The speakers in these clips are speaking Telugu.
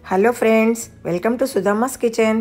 hello friends welcome to Sudhamma's kitchen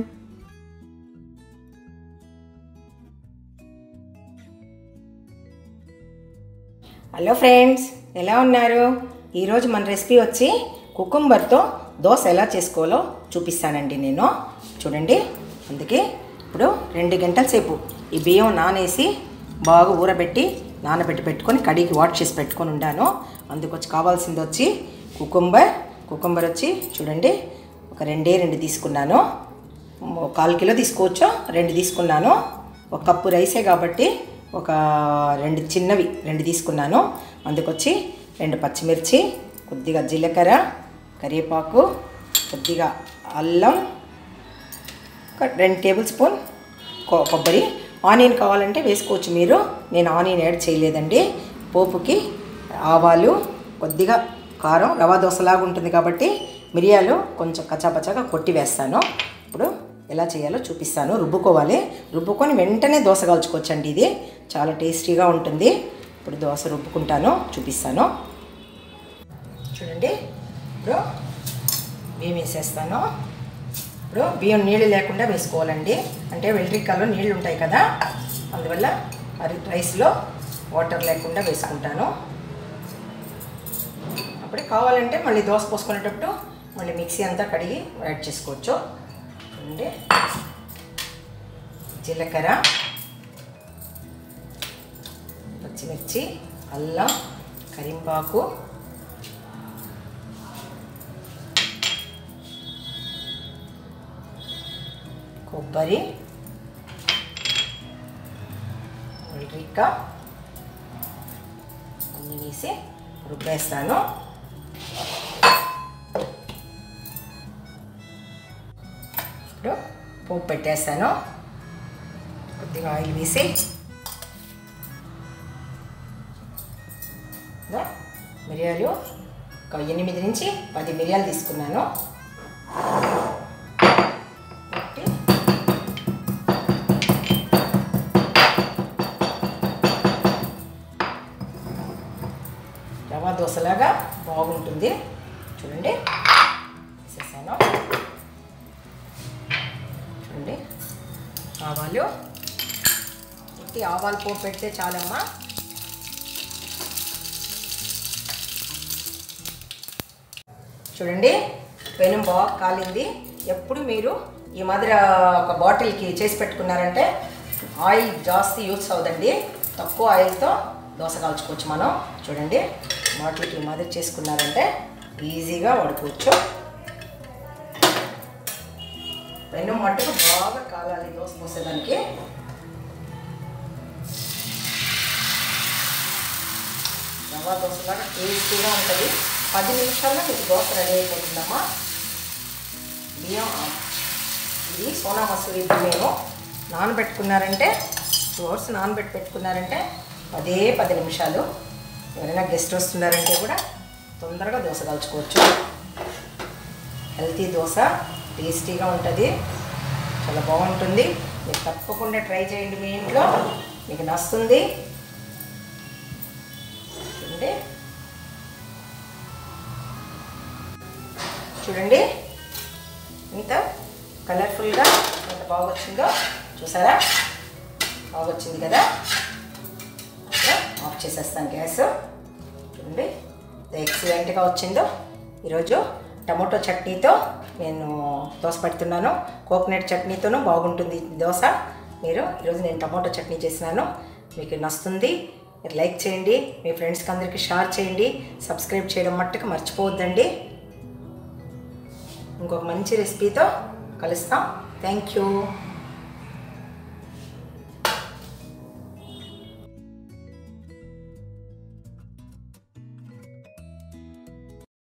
hello friends ఎలా ఉన్నారు ఈరోజు మన రెసిపీ వచ్చి కుకుంబర్తో దోశ ఎలా చేసుకోవాలో చూపిస్తానండి నేను చూడండి అందుకే ఇప్పుడు రెండు గంటల సేపు ఈ బియ్యం నానేసి బాగా ఊరబెట్టి నానబెట్టి పెట్టుకొని కడిగి వాష్ చేసి పెట్టుకొని ఉండాను అందుకు వచ్చి కావాల్సింది వచ్చి కుకుంబర్ కుకుంబర్ వచ్చి చూడండి ఒక రెండే రెండు తీసుకున్నాను ఒక కాల్ కిలో తీసుకోవచ్చు రెండు తీసుకున్నాను ఒక కప్పు రైసే కాబట్టి ఒక రెండు చిన్నవి రెండు తీసుకున్నాను అందుకొచ్చి రెండు పచ్చిమిర్చి కొద్దిగా జీలకర్ర కరివేపాకు కొద్దిగా అల్లం ఒక రెండు టేబుల్ స్పూన్ కొ- కొబ్బరి ఆనియన్ కావాలంటే వేసుకోవచ్చు మీరు నేను ఆనియన్ యాడ్ చేయలేదండి పోపుకి ఆవాలు కొద్దిగా కారం రవా దోశలాగా ఉంటుంది కాబట్టి మిరియాలు కొంచెం కచ్చాపచ్చాగా కొట్టి వేస్తాను ఇప్పుడు ఎలా చేయాలో చూపిస్తాను రుబ్బుకోవాలి రుబ్బుకొని వెంటనే దోశ కాల్చుకోవచ్చండి ఇది చాలా టేస్టీగా ఉంటుంది ఇప్పుడు దోశ రుబ్బుకుంటాను చూపిస్తాను చూడండి ఇప్పుడు బియ్యం వేసేస్తాను ఇప్పుడు బియ్యం నీళ్ళు లేకుండా వేసుకోవాలండి అంటే వెల్రికాల్లో నీళ్ళు ఉంటాయి కదా అందువల్ల అది రైస్లో వాటర్ లేకుండా వేసుకుంటాను అప్పుడే కావాలంటే మళ్ళీ దోశ పోసుకునేటప్పుడు మళ్ళీ మిక్సీ అంతా కడిగి యాడ్ చేసుకోవచ్చు చూడండి జీలకర్ర పచ్చిమిర్చి అల్లం కరింపాకు కొబ్బరి ఉల్లిక అన్నీ వేసి రుబ్బేస్తాను ఇప్పుడు పోపు పెట్టేస్తాను కొద్దిగా ఆయిల్ వేసి ఇదిగో మిరియాలు ఒక ఎనిమిది నుంచి పది మిరియాలు తీసుకున్నాను పెట్టి రవా దోశలాగా బాగుంటుంది చూడండి వేసేసాను చూడండి ఆవాలు ఉట్టి ఆవాలు పోపు పెడితే చాలమ్మా చూడండి పెనం బాగా కాలింది ఎప్పుడు మీరు ఈ మాదిరి ఒక బాటిల్కి చేసి పెట్టుకున్నారంటే ఆయిల్ జాస్తి యూస్ అవుదండి తక్కువ ఆయిల్తో దోశ కాల్చుకోవచ్చు మనం చూడండి బాటిల్కి ఈ మాదిరి చేసుకున్నారంటే ఈజీగా వాడుకోవచ్చు పెనం మట్టుకు బాగా కాలాలి దోశ పోసేదానికి రవా దోశలాగా టేస్టీగా ఉంటుంది పది నిమిషాల్లో మీకు దోశ రెడీ అయిపోతుందమ్మా బియ్యం ఇది సోనా మసూరి బియ్యం నానబెట్టుకున్నారంటే టూ అవర్స్ నానబెట్టి పెట్టుకున్నారంటే పదే పది నిమిషాలు ఎవరైనా గెస్ట్ వస్తున్నారంటే కూడా తొందరగా దోశ కాల్చుకోవచ్చు హెల్తీ దోశ టేస్టీగా ఉంటుంది చాలా బాగుంటుంది మీరు తప్పకుండా ట్రై చేయండి మీ ఇంట్లో మీకు నచ్చుతుంది చూడండి చూడండి ఇంత కలర్ఫుల్గా ఎంత బాగా వచ్చిందో చూసారా బాగా వచ్చింది కదా ఇప్పుడు ఆఫ్ చేసేస్తాను గ్యాస్ చూడండి ఎంత ఎక్సలెంట్గా వచ్చిందో ఈరోజు టమోటో చట్నీతో నేను దోశ పెడుతున్నాను కోకోనట్ చట్నీతోనూ బాగుంటుంది ఈ దోశ మీరు ఈరోజు నేను టమోటో చట్నీ చేసినాను మీకు నచ్చుతుంది మీరు లైక్ చేయండి మీ ఫ్రెండ్స్కి అందరికీ షేర్ చేయండి సబ్స్క్రైబ్ చేయడం మట్టుకు మర్చిపోవద్దండి ఇంకొక మంచి రెసిపీతో కలుస్తాం థ్యాంక్ యూ